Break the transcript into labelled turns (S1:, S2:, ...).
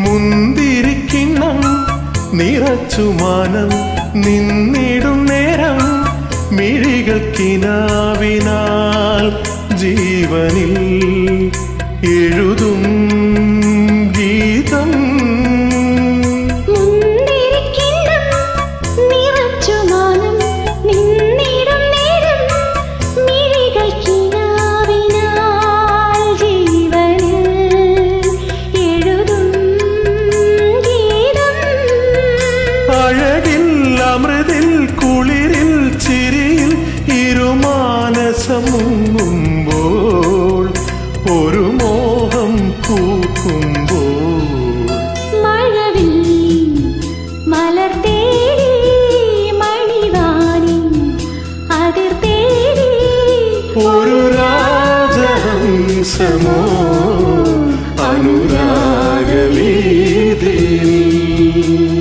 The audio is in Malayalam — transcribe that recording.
S1: മുന്തിരിക്കിണ്ണം നിറച്ചു മാനം നിന്നിടും നേരം മിഴികൾക്കിനാവിനാൽ ജീവനിൽ എഴുതും ഗീതം
S2: മുന്തിരിക്കിണ്ണം നിറച്ചു മാനം നിന്നിടും നേരം മിഴികൾക്കിനാവിനാൽ ജീവനിൽ എഴുതും ഗീതം
S1: അഴകിൽ അമൃതിൽ കുളിരിൽ ചിരിയിൽ ഇരുമാനസം മുങ്ങുമ്പോൾ ഒരു മോഹം പൂക്കുമ്പോൾ
S2: മഴവില്ലി മലർ തേടി മണിവാനിൻ അതിർ തേടി
S1: ഒരു രാജഹംസമോ അനുരാഗവീതിയിൽ